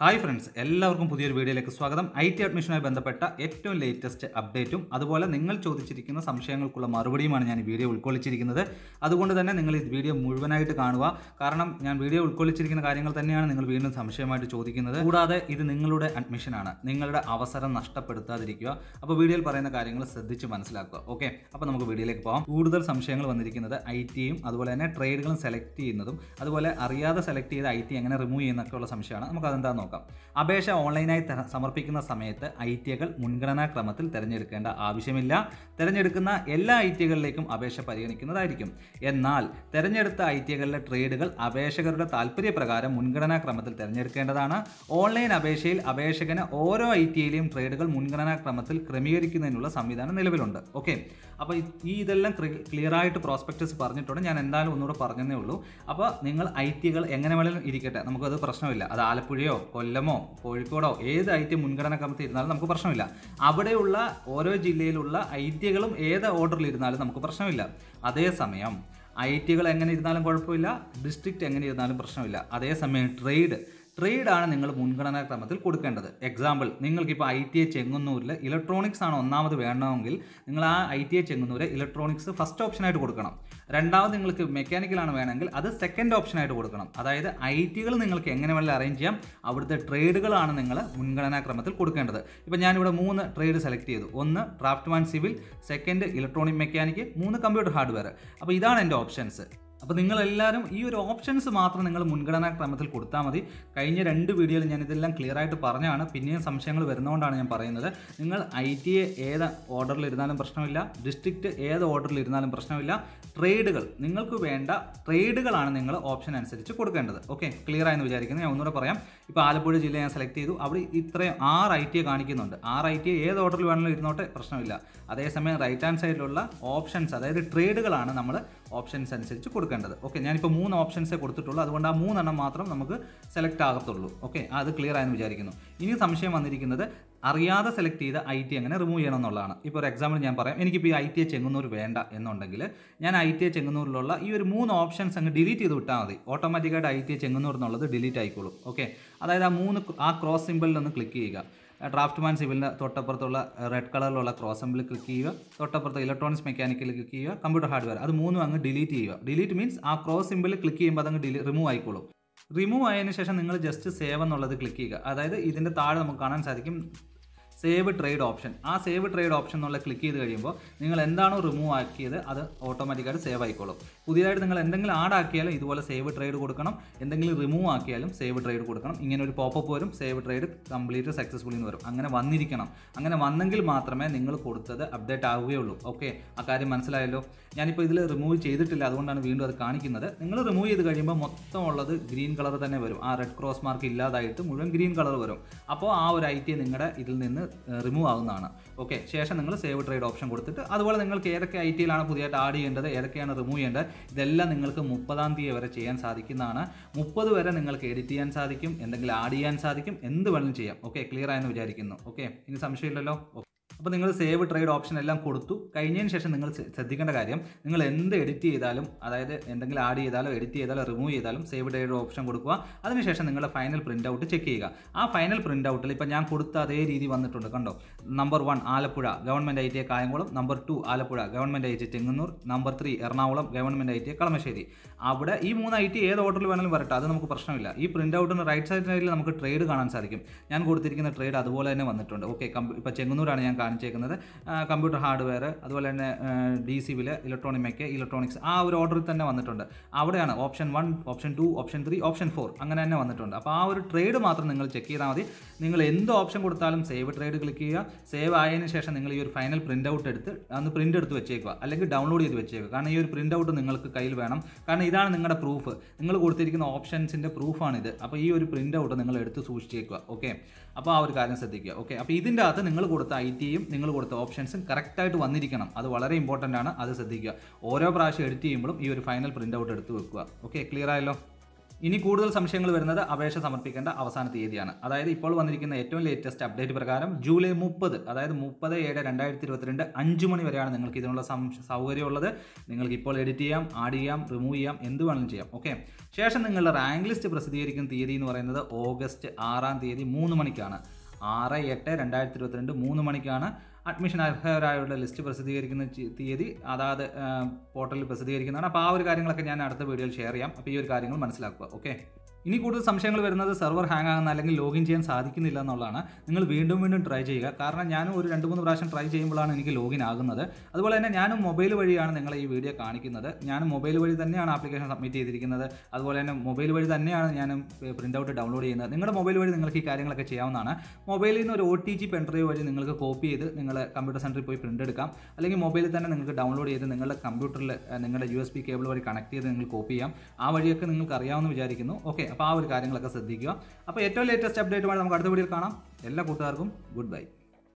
hi friends എല്ലാവർക്കും പുതിയൊരു വീഡിയോയിലേക്ക് സ്വാഗതം ഐ ടി അഡ്മിഷനുമായി ബന്ധപ്പെട്ട ഏറ്റവും ലേറ്റസ്റ്റ് അപ്ഡേറ്റും അതുപോലെ നിങ്ങൾ ചോദിച്ചിരിക്കുന്ന സംശയങ്ങൾക്കുള്ള മറുപടിയുമാണ് ഞാൻ ഈ വീഡിയോ ഉൾക്കൊള്ളിച്ചിരിക്കുന്നത് അതുകൊണ്ട് തന്നെ നിങ്ങൾ ഈ വീഡിയോ മുഴുവനായിട്ട് കാണുക കാരണം ഞാൻ വീഡിയോ ഉൾക്കൊള്ളിച്ചിരിക്കുന്ന കാര്യങ്ങൾ തന്നെയാണ് നിങ്ങൾ വീണ്ടും സംശയമായിട്ട് ചോദിക്കുന്നത് കൂടാതെ ഇത് നിങ്ങളുടെ അഡ്മിഷനാണ് നിങ്ങളുടെ അവസരം നഷ്ടപ്പെടുത്താതിരിക്കുക അപ്പോൾ വീഡിയോയിൽ പറയുന്ന കാര്യങ്ങൾ ശ്രദ്ധിച്ച് മനസ്സിലാക്കുക ഓക്കെ അപ്പോൾ നമുക്ക് വീഡിയോയിലേക്ക് പോകാം കൂടുതൽ സംശയങ്ങൾ വന്നിരിക്കുന്നത് ഐ ടിയും അതുപോലെ തന്നെ ട്രേഡുകളും സെലക്ട് ചെയ്യുന്നതും അതുപോലെ അറിയാതെ സെലക്ട് ചെയ്ത ഐ ടി എങ്ങനെ റിമൂവ് ചെയ്യുന്നൊക്കെ ഉള്ള സംശയമാണ് നമുക്ക് അതെന്താ നോക്കാം അപേക്ഷ ഓൺലൈനായി ത- സമർപ്പിക്കുന്ന സമയത്ത് ഐ ടികൾ മുൻഗണനാ ക്രമത്തിൽ തിരഞ്ഞെടുക്കേണ്ട ആവശ്യമില്ല തിരഞ്ഞെടുക്കുന്ന എല്ലാ ഐ ടികളിലേക്കും അപേക്ഷ പരിഗണിക്കുന്നതായിരിക്കും എന്നാൽ തിരഞ്ഞെടുത്ത ഐ ടികളിലെ ട്രേഡുകൾ അപേക്ഷകരുടെ താല്പര്യപ്രകാരം മുൻഗണനാ ക്രമത്തിൽ തിരഞ്ഞെടുക്കേണ്ടതാണ് ഓൺലൈൻ അപേക്ഷയിൽ അപേക്ഷകന് ഓരോ ഐ ടിയിലെയും ട്രേഡുകൾ മുൻഗണനാ ക്രമത്തിൽ ക്രമീകരിക്കുന്നതിനുള്ള സംവിധാനം നിലവിലുണ്ട് ഓക്കെ അപ്പോൾ ഈ ഇതെല്ലാം ക്ലിയർ ആയിട്ട് പ്രോസ്പെക്ടസ് പറഞ്ഞിട്ടുണ്ട് ഞാൻ എന്തായാലും ഒന്നുകൂടെ പറഞ്ഞതേ ഉള്ളൂ അപ്പോൾ നിങ്ങൾ ഐ ടികൾ എങ്ങനെ വേണമെങ്കിലും ഇരിക്കട്ടെ നമുക്കത് പ്രശ്നമില്ല അത് ആലപ്പുഴയോ കൊല്ലമോ കോഴിക്കോടോ ഏത് ഐ ടി മുൻഗണന ക്രമത്തിൽ ഇരുന്നാലും നമുക്ക് പ്രശ്നമില്ല അവിടെയുള്ള ഓരോ ജില്ലയിലുള്ള ഐ ടികളും ഏത് ഓർഡറിൽ ഇരുന്നാലും നമുക്ക് പ്രശ്നമില്ല അതേസമയം ഐ ടികൾ എങ്ങനെ ഇരുന്നാലും കുഴപ്പമില്ല ഡിസ്ട്രിക്റ്റ് എങ്ങനെ ഇരുന്നാലും പ്രശ്നമില്ല അതേസമയം ട്രേഡ് ട്രേഡാണ് നിങ്ങൾ മുൻഗണനാ ക്രമത്തിൽ കൊടുക്കേണ്ടത് എക്സാമ്പിൾ നിങ്ങൾക്കിപ്പോൾ ഐ ടി ഐ ചെങ്ങന്നൂരിൽ ഇലക്ട്രോണിക്സ് ആണ് ഒന്നാമത് വേണമെങ്കിൽ നിങ്ങൾ ആ I T I Chengannur electronics first ഓപ്ഷനായിട്ട് കൊടുക്കണം രണ്ടാമത് നിങ്ങൾക്ക് മെക്കാനിക്കലാണ് വേണമെങ്കിൽ അത് സെക്കൻഡ് ഓപ്ഷനായിട്ട് കൊടുക്കണം അതായത് ഐ ടികൾ നിങ്ങൾക്ക് എങ്ങനെ വേണമെങ്കിലും അറേഞ്ച് ചെയ്യാം അവിടുത്തെ ട്രേഡുകളാണ് നിങ്ങൾ മുൻഗണനാ ക്രമത്തിൽ കൊടുക്കേണ്ടത് ഇപ്പോൾ ഞാനിവിടെ മൂന്ന് ട്രേഡ് സെലക്ട് ചെയ്തു ഒന്ന് draftsman civil second electronic mechanic മൂന്ന് കമ്പ്യൂട്ടർ ഹാർഡ്വെയർ അപ്പോൾ ഇതാണ് എൻ്റെ ഓപ്ഷൻസ് അപ്പോൾ നിങ്ങളെല്ലാവരും ഈ ഒരു ഓപ്ഷൻസ് മാത്രം നിങ്ങൾ മുൻഗണനാ ക്രമത്തിൽ കൊടുത്താൽ മതി കഴിഞ്ഞ രണ്ട് വീഡിയോയിൽ ഞാൻ ഇതെല്ലാം ക്ലിയർ ആയിട്ട് പറഞ്ഞാണ് പിന്നെയും സംശയങ്ങൾ വരുന്നതുകൊണ്ടാണ് ഞാൻ പറയുന്നത് നിങ്ങൾ ഐ ടി എ ഏത് ഓർഡറിൽ ഇരുന്നാലും പ്രശ്നമില്ല ഡിസ്ട്രിക്റ്റ് ഏത് ഓർഡറിൽ ഇരുന്നാലും പ്രശ്നമില്ല ട്രേഡുകൾ നിങ്ങൾക്ക് വേണ്ട ട്രേഡുകളാണ് നിങ്ങൾ ഓപ്ഷൻ അനുസരിച്ച് കൊടുക്കേണ്ടത് ഓക്കെ ക്ലിയർ ആയെന്ന് വിചാരിക്കുന്നു ഞാൻ ഒന്നുകൂടെ പറയാം ഇപ്പോൾ ആലപ്പുഴ ജില്ല ഞാൻ സെലക്ട് ചെയ്തു അവിടെ ഇത്രയും ആറ് ഐ ടി എ കാണിക്കുന്നുണ്ട് ആറ് ഐ ടി എ ഏത് ഓർഡറിൽ വേണമെങ്കിലും ഇരുന്നോട്ടെ പ്രശ്നമില്ല അതേസമയം റൈറ്റ് ഹാൻഡ് സൈഡിലുള്ള ഓപ്ഷൻസ് അതായത് ട്രേഡുകളാണ് നമ്മൾ ഓപ്ഷൻസ് അനുസരിച്ച് കൊടുക്കേണ്ടത് ഓക്കെ ഞാനിപ്പോൾ മൂന്ന് ഓപ്ഷൻസേ കൊടുത്തിട്ടുള്ളൂ അതുകൊണ്ട് ആ മൂന്നെണ്ണം മാത്രം നമുക്ക് സെലക്ട് ആകത്തുള്ളൂ ഓക്കെ അത് ക്ലിയർ ആയെന്ന് വിചാരിക്കുന്നു ഇനി സംശയം വന്നിരിക്കുന്നത് അറിയാതെ സെലക്ട് ചെയ്ത ഐ ടി എങ്ങനെ റിമൂവ് ചെയ്യണം എന്നുള്ളതാണ് ഇപ്പോൾ ഒരു എക്സാമ്പിൾ ഞാൻ പറയാം എനിക്കിപ്പോൾ ഈ ഐ ടി എ ചെങ്ങന്നൂർ വേണ്ട എന്നുണ്ടെങ്കിൽ ഞാൻ ഐ ടി എ ചെങ്ങന്നൂരിലുള്ള ഈ ഒരു മൂന്ന് ഓപ്ഷൻസ് അങ്ങ് ഡിലീറ്റ് ചെയ്ത് വിട്ടാൽ മതി ഓട്ടോമാറ്റിക്കായിട്ട് ഐ ടി എ ചെങ്ങന്നൂർ എന്നുള്ളത് ഡിലീറ്റ് ആയിക്കോളും ഓക്കെ അതായത് ആ മൂന്ന് ആ ക്രോസ് സിമ്പിളിൽ ഒന്ന് ക്ലിക്ക് ചെയ്യുക ഡ്രാഫ്റ്റ്മാൻ സിവിലിൻ്റെ തൊട്ടപ്പുറത്തുള്ള റെഡ് കളറിലുള്ള ക്രോസ് സിമ്പിൾ ക്ലിക്ക് ചെയ്യുക തൊട്ടപ്പുറത്ത് ഇലക്ട്രോണിക്സ് മെക്കാനിക്കൽ ക്ലിക്ക് ചെയ്യുക കമ്പ്യൂട്ടർ ഹാർഡ്വെയർ അത് മൂന്നും അങ്ങ് ഡിലീറ്റ് ചെയ്യുക ഡിലീറ്റ് മീൻസ് ആ ക്രോസ് സിമ്പിൾ ക്ലിക്ക് ചെയ്യുമ്പോൾ അതങ്ങ് ഡിലീ റിമൂവ് ആയിക്കോളും റിമൂവ് ആയതിനു ശേഷം നിങ്ങൾ ജസ്റ്റ് സേവ് എന്നുള്ളത് ക്ലിക്ക് ചെയ്യുക അതായത് ഇതിൻ്റെ താഴെ നമുക്ക് കാണാൻ സാധിക്കും സേവ് ട്രേഡ് ഓപ്ഷൻ ആ സേവ് ട്രേഡ് ഓപ്ഷൻ എന്നുള്ള ക്ലിക്ക് ചെയ്ത് കഴിയുമ്പോൾ നിങ്ങൾ എന്താണോ റിമൂവ് ആക്കിയത് അത് ഓട്ടോമാറ്റിക്കായിട്ട് സേവ് ആയിക്കോളും പുതിയതായിട്ട് നിങ്ങൾ എന്തെങ്കിലും ആഡ് ആക്കിയാലും ഇതുപോലെ സേവ് ട്രേഡ് കൊടുക്കണം എന്തെങ്കിലും റിമൂവ് ആക്കിയാലും സേവ് ട്രേഡ് കൊടുക്കണം ഇങ്ങനെ ഒരു പോപ്പപ്പ് വരും സേവ് ട്രേഡ് കംപ്ലീറ്റ് സക്സസ്ഫുള്ളി എന്ന് വരും അങ്ങനെ വന്നിരിക്കണം അങ്ങനെ വന്നെങ്കിൽ മാത്രമേ നിങ്ങൾ കൊടുത്തത് അപ്ഡേറ്റ് ആവുകയുള്ളൂ ഓക്കെ ആ കാര്യം മനസ്സിലായല്ലോ ഞാനിപ്പോൾ ഇതിൽ റിമൂവ് ചെയ്തിട്ടില്ല അതുകൊണ്ടാണ് വീണ്ടും അത് കാണിക്കുന്നത് നിങ്ങൾ റിമൂവ് ചെയ്ത് കഴിയുമ്പോൾ മൊത്തം ഉള്ളത് ഗ്രീൻ കളർ തന്നെ വരും ആ റെഡ് ക്രോസ് മാർക്ക് ഇല്ലാതായിട്ട് മുഴുവൻ ഗ്രീൻ കളർ വരും അപ്പോൾ ആ ഒരു ഐ ടി നിങ്ങളുടെ ഇതിൽ നിന്ന് റിമൂവ് ആവുന്നതാണ് ഓക്കെ ശേഷം നിങ്ങൾ സേവ് ട്രേഡ് ഓപ്ഷൻ കൊടുത്തിട്ട് അതുപോലെ നിങ്ങൾക്ക് ഏതൊക്കെ ഐ ടിയിലാണ് പുതിയതായിട്ട് ആഡ് ചെയ്യേണ്ടത് ഏതൊക്കെയാണ് റിമൂവ് ചെയ്യേണ്ടത് ഇതെല്ലാം നിങ്ങൾക്ക് മുപ്പതാം തീയതി വരെ ചെയ്യാൻ സാധിക്കുന്നതാണ് മുപ്പത് വരെ നിങ്ങൾക്ക് എഡിറ്റ് ചെയ്യാൻ സാധിക്കും എന്തെങ്കിലും ആഡ് ചെയ്യാൻ സാധിക്കും എന്ത് വേണമെങ്കിലും ചെയ്യാം ഓക്കെ ക്ലിയർ ആയെന്ന് വിചാരിക്കുന്നു ഓക്കെ ഇനി സംശയമില്ലല്ലോ അപ്പോൾ നിങ്ങൾ സേവ് ട്രേഡ് ഓപ്ഷൻ എല്ലാം കൊടുത്തു കഴിഞ്ഞതിന് ശേഷം നിങ്ങൾ ശ്ര- ശ്രദ്ധിക്കേണ്ട കാര്യം നിങ്ങൾ എന്ത് എഡിറ്റ് ചെയ്താലും അതായത് എന്തെങ്കിലും ആഡ് ചെയ്താലോ എഡിറ്റ് ചെയ്താലോ റിമൂവ് ചെയ്താലും സേവ് ട്രേഡ് ഓപ്ഷൻ കൊടുക്കുക അതിനുശേഷം നിങ്ങളുടെ ഫൈനൽ പ്രിൻ്റ് ഔട്ട് ചെക്ക് ചെയ്യുക ആ ഫൈനൽ പ്രിൻ്റ് ഔട്ടിൽ ഇപ്പോൾ ഞാൻ കൊടുത്ത അതേ രീതി വന്നിട്ടുണ്ട് കണ്ടോ number one Alappuzha government I T Kayamkulam number two Alappuzha government I T Chengannur number three Ernakulam government I T Kalamassery അവിടെ ഈ മൂന്ന് ഐ ടി ഏത് ഓർഡറിൽ വേണമെങ്കിലും വരട്ടെ അത് നമുക്ക് പ്രശ്നമില്ല ഈ പ്രിൻ്റ് ഔട്ടിന് റൈറ്റ് സൈഡ് സൈഡിൽ നമുക്ക് ട്രേഡ് കാണാൻ സാധിക്കും ഞാൻ കൊടുത്തിരിക്കുന്ന ട്രേഡ് അതുപോലെ തന്നെ വന്നിട്ടുണ്ട് ഓക്കെ ഇപ്പോൾ ചെങ്ങന്നൂരാണ് ഞാൻ കാണിച്ചേക്കുന്നത് കമ്പ്യൂട്ടർ ഹാർഡ്വെയർ അതുപോലെ തന്നെ D civil electronic mech electronics ആ ഒരു ഓർഡറിൽ തന്നെ വന്നിട്ടുണ്ട് അവിടെയാണ് option one option two option three option four അങ്ങനെ തന്നെ വന്നിട്ടുണ്ട് അപ്പോൾ ആ ഒരു ട്രേഡ് മാത്രം നിങ്ങൾ ചെക്ക് ചെയ്താൽ മതി നിങ്ങൾ എന്ത് ഓപ്ഷൻ കൊടുത്താലും സേവ് ട്രേഡ് ക്ലിക്ക് ചെയ്യുക സേവ് ആയതിനു ശേഷം നിങ്ങൾ ഈ ഒരു ഫൈനൽ പ്രിൻ്റ് ഔട്ട് എടുത്ത് അന്ന് പ്രിൻ്റ് എടുത്ത് വെച്ചേക്കുക അല്ലെങ്കിൽ ഡൗൺലോഡ് ചെയ്ത് വെച്ചേക്കുക കാരണം ഈ ഒരു പ്രിൻ്റ് ഔട്ട് നിങ്ങൾക്ക് കയ്യിൽ വേണം കാരണം ഇതാണ് നിങ്ങളുടെ പ്രൂഫ് നിങ്ങൾ കൊടുത്തിരിക്കുന്ന ഓപ്ഷൻസിൻ്റെ പ്രൂഫാണിത് അപ്പോൾ ഈ ഒരു പ്രിൻ്റ് ഔട്ട് നിങ്ങൾ എടുത്ത് സൂക്ഷിച്ചേക്കുക ഓക്കെ അപ്പോൾ ആ ഒരു കാര്യം ശ്രദ്ധിക്കുക ഓക്കെ അപ്പോൾ ഇതിൻ്റെ അകത്ത് നിങ്ങൾ കൊടുത്ത ഐ ടിയും നിങ്ങൾ കൊടുത്ത ഓപ്ഷൻസും കറക്റ്റായിട്ട് വന്നിരിക്കണം അത് വളരെ ഇമ്പോർട്ടൻ്റ് ആണ് അത് ശ്രദ്ധിക്കുക ഓരോ പ്രാവശ്യം എഡിറ്റ് ചെയ്യുമ്പോഴും ഈ ഒരു ഫൈനൽ പ്രിൻ്റ് ഔട്ട് എടുത്ത് വെക്കുക ഓക്കെ ക്ലിയർ ആയല്ലോ ഇനി കൂടുതൽ സംശയങ്ങൾ വരുന്നത് അപേക്ഷ സമർപ്പിക്കേണ്ട അവസാന തീയതിയാണ് അതായത് ഇപ്പോൾ വന്നിരിക്കുന്ന ഏറ്റവും ലേറ്റസ്റ്റ് അപ്ഡേറ്റ് പ്രകാരം ജൂലൈ മുപ്പത് അതായത് മുപ്പത് ഏഴ് രണ്ടായിരത്തി ഇരുപത്തിരണ്ട് അഞ്ച് മണി വരെയാണ് നിങ്ങൾക്ക് ഇതിനുള്ള സം- സൗകര്യമുള്ളത് നിങ്ങൾക്ക് ഇപ്പോൾ എഡിറ്റ് ചെയ്യാം ആഡ് ചെയ്യാം റിമൂവ് ചെയ്യാം എന്ത് വേണമെങ്കിലും ചെയ്യാം ഓക്കെ ശേഷം നിങ്ങളുടെ റാങ്ക് ലിസ്റ്റ് പ്രസിദ്ധീകരിക്കുന്ന തീയതി എന്ന് പറയുന്നത് ഓഗസ്റ്റ് ആറാം തീയതി മൂന്ന് മണിക്കാണ് ആറ് എട്ട് രണ്ടായിരത്തി ഇരുപത്തിരണ്ട് മൂന്ന് മണിക്കാണ് അഡ്മിഷൻ അർഹരായുള്ള ലിസ്റ്റ് പ്രസിദ്ധീകരിക്കുന്ന ചി- തീയതി അതാത് ആ, പോർട്ടലിൽ പ്രസിദ്ധീകരിക്കുന്നതാണ് അപ്പോൾ ആ ഒരു കാര്യങ്ങളൊക്കെ ഞാൻ അടുത്ത വീഡിയോയിൽ ഷെയർ ചെയ്യാം അപ്പോൾ ഈ ഒരു കാര്യങ്ങൾ മനസ്സിലാക്കുക ഓക്കെ ഇനി കൂടുതൽ സംശയങ്ങൾ വരുന്നത് സെർവർ ഹാങ് ആകുന്ന അല്ലെങ്കിൽ ലോഗിൻ ചെയ്യാൻ സാധിക്കുന്നില്ല എന്നുള്ളതാണ് നിങ്ങൾ വീണ്ടും വീണ്ടും ട്രൈ ചെയ്യുക കാരണം ഞാനും ഒരു രണ്ട് മൂന്ന് പ്രാവശ്യം ട്രൈ ചെയ്യുമ്പോഴാണ് എനിക്ക് ലോഗിൻ ആകുന്നത് അതുപോലെ തന്നെ ഞാനും മൊബൈൽ വഴിയാണ് നിങ്ങളെ ഈ വീഡിയോ കാണിക്കുന്നത് ഞാനും മൊബൈൽ വഴി തന്നെയാണ് ആപ്ലിക്കേഷൻ സബ്മിറ്റ് ചെയ്തിരിക്കുന്നത് അതുപോലെ തന്നെ മൊബൈൽ വഴി തന്നെയാണ് ഞാനും പ്രിൻ്റ് ഔട്ട് ഡൗൺലോഡ് ചെയ്യുന്നത് നിങ്ങളുടെ മൊബൈൽ വഴി നിങ്ങൾക്ക് ഈ കാര്യങ്ങളൊക്കെ ചെയ്യാവുന്നതാണ് മൊബൈലിൽ നിന്ന് ഒരു ഒ ടി ജി പെൻഡ്രൈവ് വഴി നിങ്ങൾക്ക് കോപ്പി ചെയ്ത് നിങ്ങൾ കമ്പ്യൂട്ടർ സെൻറ്ററിൽ പോയി പ്രിൻ്റ് എടുക്കാം അല്ലെങ്കിൽ മൊബൈലിൽ തന്നെ നിങ്ങൾക്ക് ഡൗൺലോഡ് ചെയ്ത് നിങ്ങളുടെ കമ്പ്യൂട്ടറിൽ നിങ്ങളുടെ യു എസ് ബി കേബിൾ വഴി കണക്ട് ചെയ്ത് നിങ്ങൾ കോപ്പി ചെയ്യാം ആ വഴിയൊക്കെ നിങ്ങൾക്ക് അറിയാമെന്ന് വിചാരിക്കുന്നു ഓക്കെ അപ്പോൾ ആ ഒരു കാര്യങ്ങളൊക്കെ ശ്രദ്ധിക്കുക അപ്പോൾ ഏറ്റവും ലേറ്റസ്റ്റ് അപ്ഡേറ്റുമായി നമുക്ക് അടുത്ത വീഡിയോയിൽ കാണാം എല്ലാ കൂട്ടുകാർക്കും ഗുഡ് ബൈ